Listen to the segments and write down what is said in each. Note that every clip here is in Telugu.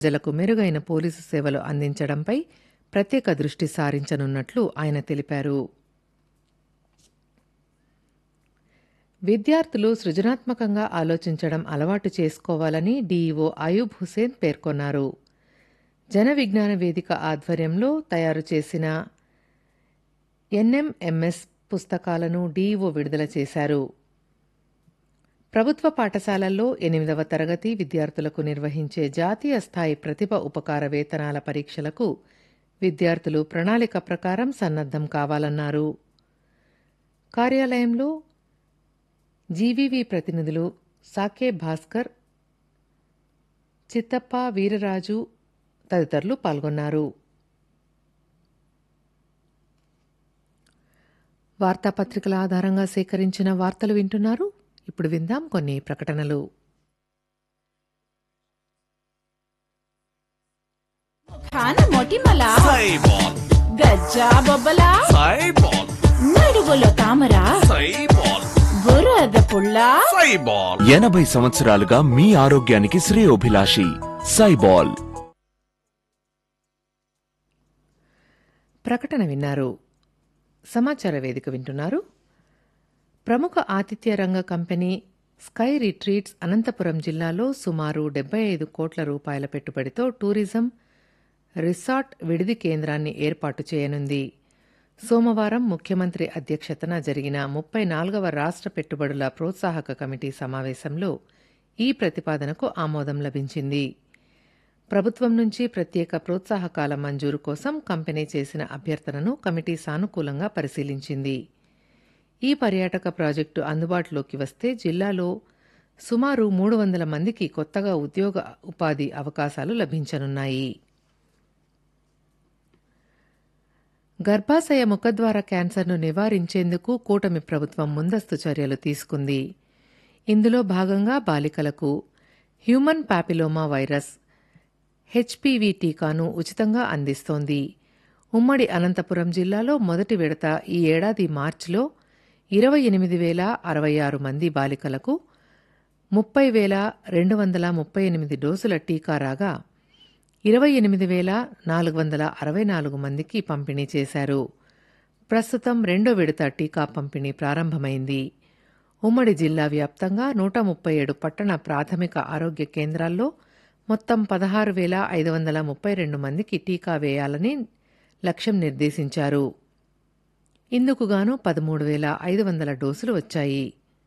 ప్రజలకు మెరుగైన పోలీసు సేవలు అందించడంపై ప్రత్యేక దృష్టి సారించనున్నట్లు ఆయన తెలిపారు విద్యార్థులు సృజనాత్మకంగా ఆలోచించడం అలవాటు చేసుకోవాలని డీఈఓ అయూబ్ హుసేన్ పేర్కొన్నారు జన విజ్ఞాన వేదిక ఆధ్వర్యంలో తయారు చేసిన ఎన్ఎంఎంఎస్ పుస్తకాలను డీఈఓ విడుదల చేశారు ప్రభుత్వ పాఠశాలల్లో ఎనిమిదవ తరగతి విద్యార్థులకు నిర్వహించే జాతీయ స్థాయి ప్రతిభ ఉపకార వేతనాల పరీక్షలకు విద్యార్థులు ప్రణాళిక ప్రకారం సన్నద్దం కావాలన్నారు కార్యాలయంలో జీవీవీ ప్రతినిధులు సాకే భాస్కర్ చిత్తప్ప వీరరాజు తదితరులు పాల్గొన్నారు వార్తాపత్రికల ఆధారంగా సేకరించిన వార్తలు వింటున్నారు ఇప్పుడు విందాం కొన్ని ప్రకటనలు ఖాన మొటిమల సైబాల్ గజ్జా బొబ్బల సైబాల్ నడువులో తామర సైబాల్ బురద పుల్ల సైబాల్ ఎనభై సంవత్సరాలుగా మీ ఆరోగ్యానికి శ్రేయోభిలాషి సైబాల్ ప్రకటన విన్నారు సమాచార వేదిక వింటున్నారు ప్రముఖ ఆతిథ్య రంగ కంపెనీ స్కై రిట్రీట్స్ అనంతపురం జిల్లాలో సుమారు డెబ్బై ఐదు కోట్ల రూపాయల పెట్టుబడితో టూరిజం రిసార్ట్ విడిది కేంద్రాన్ని ఏర్పాటు చేయనుంది సోమవారం ముఖ్యమంత్రి అధ్యక్షతన జరిగిన ముప్పై నాలుగవ రాష్ట్ర పెట్టుబడుల ప్రోత్సాహక కమిటీ సమావేశంలో ఈ ప్రతిపాదనకు ఆమోదం లభించింది ప్రభుత్వం నుంచి ప్రత్యేక ప్రోత్సాహకాల మంజూరు కోసం కంపెనీ చేసిన అభ్యర్థనను కమిటీ సానుకూలంగా పరిశీలించింది ఈ పర్యాటక ప్రాజెక్టు అందుబాటులోకి వస్తే జిల్లాలో సుమారు మూడు వందల మందికి కొత్తగా ఉద్యోగ ఉపాధి అవకాశాలు లభించనున్నాయి గర్భాశయ ముఖద్వార క్యాన్సర్ను నివారించేందుకు కూటమి ప్రభుత్వం ముందస్తు చర్యలు తీసుకుంది ఇందులో భాగంగా బాలికలకు హ్యూమన్ పాపిలోమా వైరస్ హెచ్పివి టీకాను ఉచితంగా అందిస్తోంది ఉమ్మడి అనంతపురం జిల్లాలో మొదటి విడత ఈ ఏడాది మార్చిలో ఇరవై ఎనిమిది వేల అరవై ఆరు మంది బాలికలకు ముప్పై వేల రెండు వందల ముప్పై ఎనిమిది డోసుల టీకా రాగా ఇరవై ఎనిమిది వేల నాలుగు వందల అరవై నాలుగు మందికి పంపిణీ చేశారు ప్రస్తుతం రెండో విడత టీకా పంపిణీ ప్రారంభమైంది ఉమ్మడి జిల్లా వ్యాప్తంగా నూట ముప్పై ఏడు పట్టణ ప్రాథమిక ఆరోగ్య కేంద్రాల్లో మొత్తం పదహారు వేల ఐదు వందల ముప్పై రెండు మందికి టీకా వేయాలని లక్ష్యం నిర్దేశించారు ఇందుకుగాను పదమూడు వేల ఐదు వందల డోసులు వచ్చాయి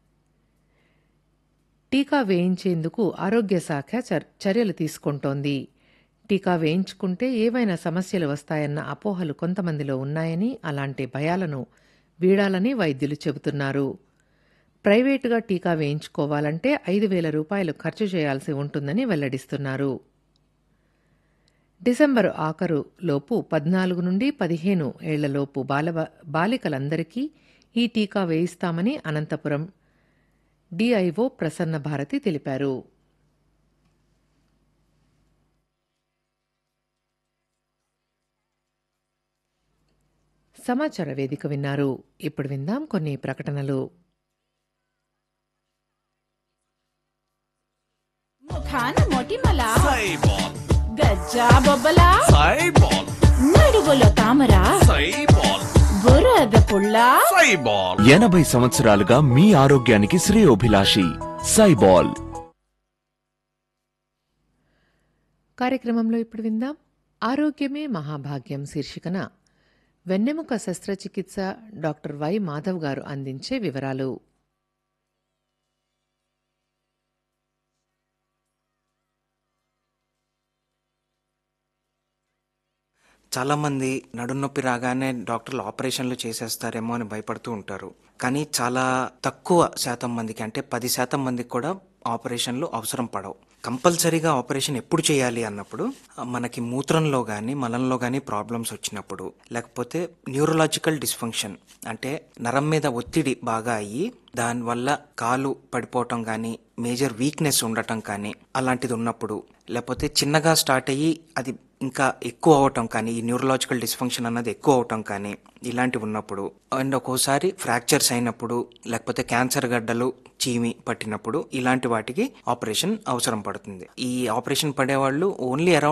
టీకా వేయించేందుకు ఆరోగ్య శాఖ చర్- చర్యలు తీసుకుంటోంది టీకా వేయించుకుంటే ఏవైనా సమస్యలు వస్తాయన్న అపోహలు కొంతమందిలో ఉన్నాయని అలాంటి భయాలను వీడాలని వైద్యులు చెబుతున్నారు ప్రైవేటుగా టీకా వేయించుకోవాలంటే ఐదు వేల రూపాయలు ఖర్చు చేయాల్సి ఉంటుందని వెల్లడిస్తున్నారు డిసెంబరు ఆఖరు లోపు పద్నాలుగు నుండి పదిహేను ఏళ్లలోపు బాల బాలికలందరికీ ఈ టీకా వేయిస్తామని అనంతపురం డిఐఓ ప్రసన్న భారతి తెలిపారు సమాచార వేదిక విన్నారు ఇప్పుడు విందాం కొన్ని ప్రకటనలు ఖాన మొటిమల సైబాల్ గజ్జా బొబ్బల సైబాల్ నడువులో తామర సైబాల్ బురద పుల్ల సైబాల్ ఎనభై సంవత్సరాలుగా మీ ఆరోగ్యానికి శ్రేయోభిలాషి సైబాల్ కార్యక్రమంలో ఇప్పుడు విందాం ఆరోగ్యమే మహాభాగ్యం శీర్షికన వెన్నెముక శస్త్రచికిత్స డాక్టర్ వై మాధవ్ గారు అందించే వివరాలు చాలామంది నడునొప్పి రాగానే డాక్టర్లు ఆపరేషన్లు చేసేస్తారేమో అని భయపడుతూ ఉంటారు కానీ చాలా తక్కువ శాతం మందికి అంటే పది శాతం మందికి కూడా ఆపరేషన్లు అవసరం పడవు కంపల్సరీగా ఆపరేషన్ ఎప్పుడు చేయాలి అన్నప్పుడు ఆ, మనకి మూత్రంలో కానీ మలంలో కానీ ప్రాబ్లమ్స్ వచ్చినప్పుడు లేకపోతే న్యూరలాజికల్ డిస్ఫంక్షన్ అంటే నరం మీద ఒత్తిడి బాగా అయ్యి దానివల్ల కాలు పడిపోవటం కానీ మేజర్ వీక్నెస్ ఉండటం కానీ అలాంటిది ఉన్నప్పుడు లేకపోతే చిన్నగా స్టార్ట్ అయ్యి అది ఇంకా ఎక్కువ అవటం కానీ ఈ న్యూరలాజికల్ డిస్ఫంక్షన్ అన్నది ఎక్కువ అవటం కానీ ఇలాంటివి ఉన్నప్పుడు అండ్ ఒక్కోసారి ఫ్రాక్చర్స్ అయినప్పుడు లేకపోతే క్యాన్సర్ గడ్డలు చీమి పట్టినప్పుడు ఇలాంటి వాటికి ఆపరేషన్ అవసరం పడుతుంది ఈ ఆపరేషన్ పడేవాళ్ళు ఓన్లీ అరౌండ్